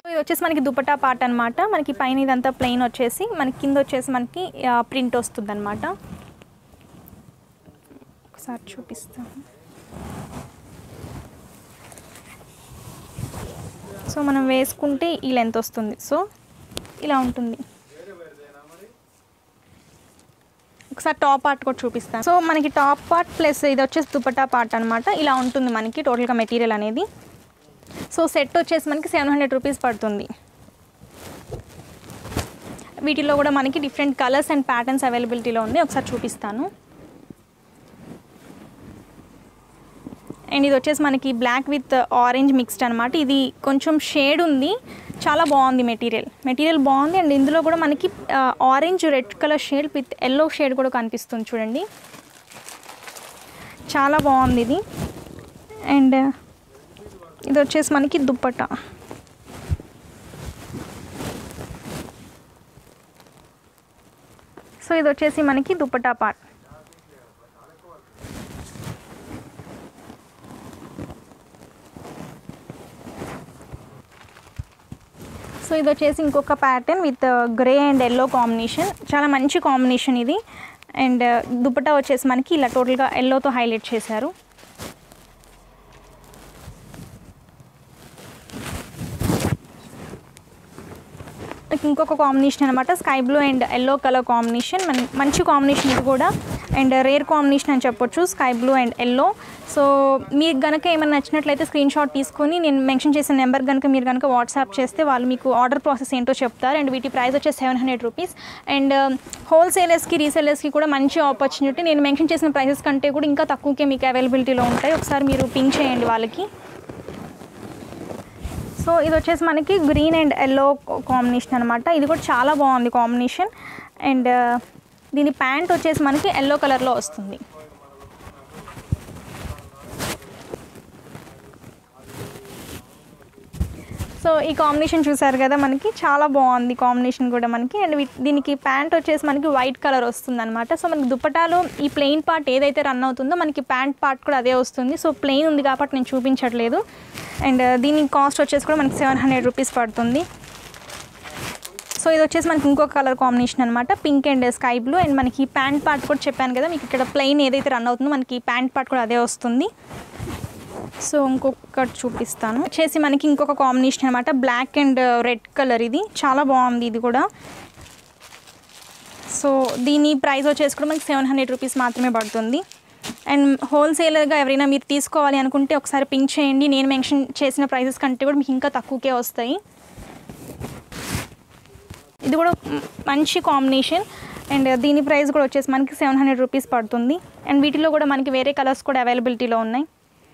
ఇది వచ్చేసి మనకి దుపట్టా పార్ట్ అనమాట మనకి పైన ఇదంతా ప్లెయిన్ వచ్చేసి మనకి కింద వచ్చేసి మనకి ప్రింట్ వస్తుంది అనమాట ఒకసారి చూపిస్తాను సో మనం వేసుకుంటే ఈ లెంత్ వస్తుంది సో ఇలా ఉంటుంది ఒకసారి టాప్ పార్ట్ కూడా చూపిస్తాను సో మనకి టాప్ పార్ట్ ప్లస్ ఇది వచ్చేసి దుపట్టా పార్ట్ అనమాట ఇలా ఉంటుంది మనకి టోటల్గా మెటీరియల్ అనేది సో సెట్ వచ్చేసి మనకి సెవెన్ హండ్రెడ్ రూపీస్ పడుతుంది వీటిలో కూడా మనకి డిఫరెంట్ కలర్స్ అండ్ ప్యాటర్న్స్ అవైలబిలిటీలో ఉంది ఒకసారి చూపిస్తాను అండ్ ఇది వచ్చేసి మనకి బ్లాక్ విత్ ఆరెంజ్ మిక్స్డ్ అనమాట ఇది కొంచెం షేడ్ ఉంది చాలా బాగుంది మెటీరియల్ మెటీరియల్ బాగుంది అండ్ ఇందులో కూడా మనకి orange red colour shade with yellow shade కూడా కనిపిస్తుంది చూడండి చాలా బాగుంది ఇది అండ్ ఇది వచ్చేసి మనకి దుప్పట సో ఇది వచ్చేసి మనకి దుప్పటా పార్ట్ సో ఇది వచ్చేసి ఇంకొక pattern with grey and yellow combination చాలా మంచి కాంబినేషన్ ఇది అండ్ దుపట్టా వచ్చేసి మనకి ఇలా టోటల్గా ఎల్లోతో హైలైట్ చేశారు ఇంకొక కాంబినేషన్ అనమాట sky blue and yellow colour combination మన మంచి కాంబినేషన్ ఇది కూడా అండ్ రేర్ కాంబినేషన్ అని చెప్పొచ్చు sky blue and yellow so మీకు కనుక ఏమైనా నచ్చినట్లయితే స్క్రీన్ షాట్ తీసుకొని నేను మెన్షన్ చేసిన నెంబర్ కనుక మీరు కనుక వాట్సాప్ చేస్తే వాళ్ళు మీకు ఆర్డర్ ప్రాసెస్ ఏంటో చెప్తారు అండ్ వీటి ప్రైస్ వచ్చేసి సెవెన్ హండ్రెడ్ రూపీస్ అండ్ హోల్సేలర్స్కి రీసేలర్స్కి కూడా మంచి ఆపర్చునిటీ నేను మెన్షన్ చేసిన ప్రైసెస్ కంటే కూడా ఇంకా తక్కువకే మీకు అవైలబిలిటీలో ఉంటాయి ఒకసారి మీరు పింక్ చేయండి వాళ్ళకి సో ఇది వచ్చేసి మనకి గ్రీన్ అండ్ ఎల్లో కాంబినేషన్ అనమాట ఇది కూడా చాలా బాగుంది కాంబినేషన్ అండ్ దీని ప్యాంట్ వచ్చేసి మనకి ఎల్లో కలర్లో వస్తుంది సో ఈ కాంబినేషన్ చూసారు కదా మనకి చాలా బాగుంది కాంబినేషన్ కూడా మనకి అండ్ వీ- దీనికి ప్యాంట్ వచ్చేసి మనకి వైట్ కలర్ వస్తుంది అనమాట సో మనకి దుపటాలో ఈ ప్లెయిన్ పార్ట్ ఏదైతే రన్ అవుతుందో మనకి ప్యాంట్ పార్ట్ కూడా అదే వస్తుంది సో ప్లెయిన్ ఉంది కాబట్టి నేను చూపించట్లేదు అండ్ దీని కాస్ట్ వచ్చేసి కూడా మనకి సెవెన్ హండ్రెడ్ రూపీస్ పడుతుంది సో ఇది వచ్చేసి మనకి ఇంకొక కలర్ కాంబినేషన్ అనమాట pink and sky blue and మనకి ప్యాంట్ పార్ట్ కూడా చెప్పాను కదా మీకు ఇక్కడ ప్లెయిన్ ఏదైతే రన్ అవుతుందో మనకి ప్యాంట్ పార్ట్ కూడా అదే వస్తుంది సో ఇంకొకటి చూపిస్తాను వచ్చేసి మనకి ఇంకొక కాంబినేషన్ అనమాట బ్లాక్ అండ్ రెడ్ కలర్ ఇది చాలా బాగుంది ఇది కూడా సో దీని ప్రైస్ వచ్చేసి కూడా మనకి సెవెన్ హండ్రెడ్ రూపీస్ మాత్రమే పడుతుంది అండ్ హోల్సేలర్గా ఎవరైనా మీరు తీసుకోవాలి అనుకుంటే ఒకసారి పింక్ చేయండి నేను మెన్షన్ చేసిన ప్రైసెస్ కంటే కూడా మీకు ఇంకా తక్కువకే వస్తాయి ఇది కూడా మ్, మంచి కాంబినేషన్ అండ్ దీని ప్రైస్ కూడా వచ్చేసి మనకి సెవెన్ హండ్రెడ్ రూపీస్ పడుతుంది అండ్ వీటిలో కూడా మనకి వేరే కలర్స్ కూడా అవైలబిలిటీలో ఉన్నాయి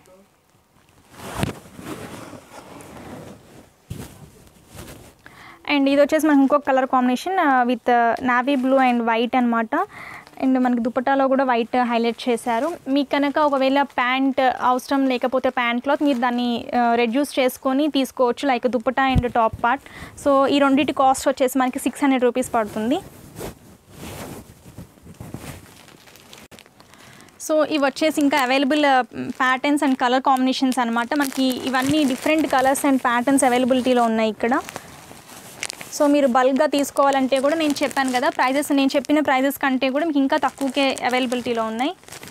అండ్ ఇది వచ్చేసి మనకి ఇంకొక colour combination with navy blue and white అనమాట అండ్ మనకి దుపట్టాలో కూడా వైట్ హైలైట్ చేశారు మీకు కనుక ఒకవేళ ప్యాంట్ అవసరం లేకపోతే ప్యాంట్ క్లాత్ మీరు దాన్ని రెడ్యూస్ చేసుకొని తీసుకోవచ్చు like dupatta and top part so ఈ రెండింటి కాస్ట్ వచ్చేసి మనకి సిక్స్ హండ్రెడ్ రూపీస్ పడుతుంది సో ఇవి వచ్చేసి ఇంకా available patterns and colour combinations అనమాట మనకి ఇవన్నీ డిఫరెంట్ కలర్స్ అండ్ ప్యాటర్న్స్ అవైలబిలిటీలో ఉన్నాయి ఇక్కడ సో మీరు బల్క్గా తీసుకోవాలంటే కూడా నేను చెప్పాను కదా ప్రైజెస్ నేను చెప్పిన ప్రైజెస్ కంటే కూడా మీకు ఇంకా తక్కువకే అవైలబిలిటీలో ఉన్నాయి